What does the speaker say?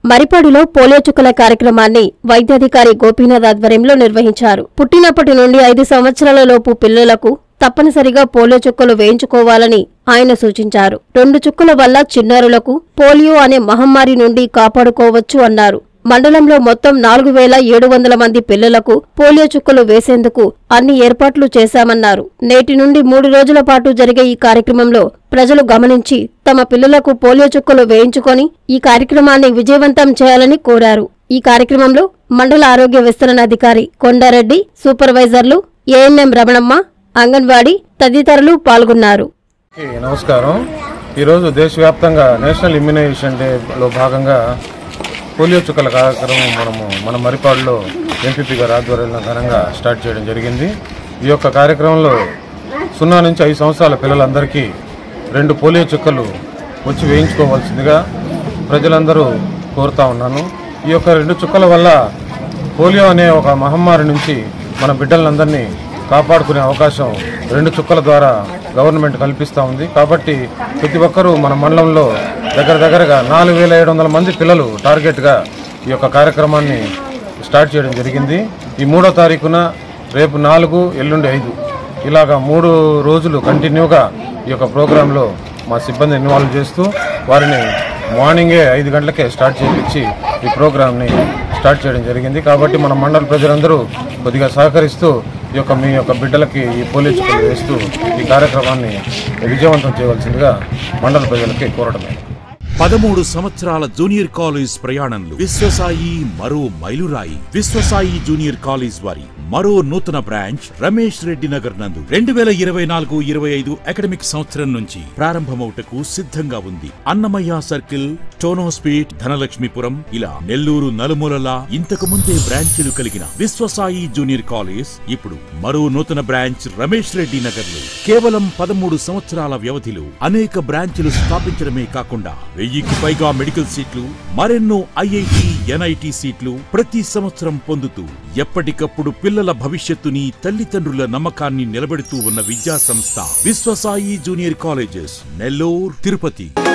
మరిపాడులో polio చుక్కల కార్యక్రమాన్ని వైద్యాధికారి గోపీనాథ్ ఆధ్వర్యంలో నిర్వహించారు పుట్టినప్పటి నుండి ఐదు సంవత్సరాల లోపు పిల్లలకు తప్పనిసరిగా పోలియో చుక్కలు వేయించుకోవాలని ఆయన సూచించారు రెండు చుక్కల వల్ల చిన్నారులకు పోలియో అనే మహమ్మారి నుండి కాపాడుకోవచ్చు అన్నారు మండలంలో మొత్తం నాలుగు వేల ఏడు వందల మంది పిల్లలకు పోలియో చుక్కలు వేసేందుకు అన్ని ఏర్పాట్లు చేశామన్నారు నేటి నుండి మూడు రోజుల పాటు జరిగే ఈ కార్యక్రమంలో ప్రజలు గమనించి తమ పిల్లలకు పోలియో చుక్కలు వేయించుకొని ఈ కార్యక్రమాన్ని విజయవంతం చేయాలని కోరారు ఈ కార్యక్రమంలో మండల ఆరోగ్య విస్తరణ అధికారి కొండారెడ్డి సూపర్వైజర్లు ఏఎన్ఎం రమణమ్మ అంగన్వాడీ తదితరులు పాల్గొన్నారు అందరికీ నమస్కారం ఈరోజు దేశవ్యాప్తంగా నేషనల్ ఇమ్యునైజేషన్ డేలో భాగంగా పోలియో చుక్కల కార్యక్రమం మనము మన మరిపాడులో ఎంపీపీ గారి ఆధ్వర్యంలో ఘనంగా స్టార్ట్ చేయడం జరిగింది ఈ యొక్క కార్యక్రమంలో సున్నా నుంచి ఐదు సంవత్సరాల పిల్లలందరికీ రెండు పోలియో చుక్కలు వచ్చి వేయించుకోవాల్సిందిగా ప్రజలందరూ కోరుతా ఉన్నాను ఈ యొక్క రెండు చుక్కల వల్ల పోలియో అనే ఒక మహమ్మారి నుంచి మన బిడ్డలందరినీ కాపాడుకునే అవకాశం రెండు చుక్కల ద్వారా గవర్నమెంట్ కల్పిస్తూ ఉంది కాబట్టి ప్రతి ఒక్కరూ మన మండలంలో దగ్గర దగ్గరగా నాలుగు వేల ఏడు వందల మంది పిల్లలు టార్గెట్గా ఈ యొక్క కార్యక్రమాన్ని స్టార్ట్ చేయడం జరిగింది ఈ మూడో తారీఖున రేపు నాలుగు ఎల్లుండి ఐదు ఇలాగా మూడు రోజులు కంటిన్యూగా ఈ యొక్క ప్రోగ్రాంలో మా సిబ్బంది ఇన్వాల్వ్ చేస్తూ వారిని మార్నింగే ఐదు గంటలకే స్టార్ట్ చేయించి ఈ ప్రోగ్రామ్ని స్టార్ట్ చేయడం జరిగింది కాబట్టి మన మండల ప్రజలందరూ కొద్దిగా సహకరిస్తూ ఈ యొక్క మీ యొక్క బిడ్డలకి ఈ పోలియో చుక్కలు వేస్తూ ఈ కార్యక్రమాన్ని విజయవంతం చేయవలసిందిగా మండల ప్రజలకి కోరడమే పదమూడు సంవత్సరాల జూనియర్ కాలేజ్ ప్రయాణంలో విశ్వసాయి మరో మైలురాయి విశ్వసాయి జూనియర్ కాలేజ్ వారి మరో నూతన బ్రాంచ్ రమేష్ రెడ్డి నగర్ నందు రెండు వేల ఇరవై నాలుగు ఇరవై ఐదు అకాడమిక్ సంవత్సరం నుంచి ప్రారంభమవుటకు సిద్ధంగా ఉంది అన్నమయ్య సర్కిల్ టోనోస్పీట్ ధనలక్ష్మీపురం ఇలా నెల్లూరు నలుమూలలా ఇంతకు ముందే బ్రాంచీలు కలిగిన విశ్వసాయి జూనియర్ కాలేజ్ ఇప్పుడు మరో నూతన బ్రాంచ్ రమేష్ రెడ్డి నగర్ లో కేవలం పదమూడు సంవత్సరాల వ్యవధిలో అనేక బ్రాంచ్లు స్థాపించడమే కాకుండా వెయ్యికి పైగా మెడికల్ సీట్లు మరెన్నో ఐఐటి ఎన్ఐటి సీట్లు ప్రతి సంవత్సరం పొందుతూ ఎప్పటికప్పుడు పిల్లల భవిష్యత్తుని తల్లిదండ్రుల నమ్మకాన్ని నిలబెడుతూ ఉన్న విద్యా సంస్థ విశ్వసాయి జూనియర్ కాలేజెస్ నెల్లూరు తిరుపతి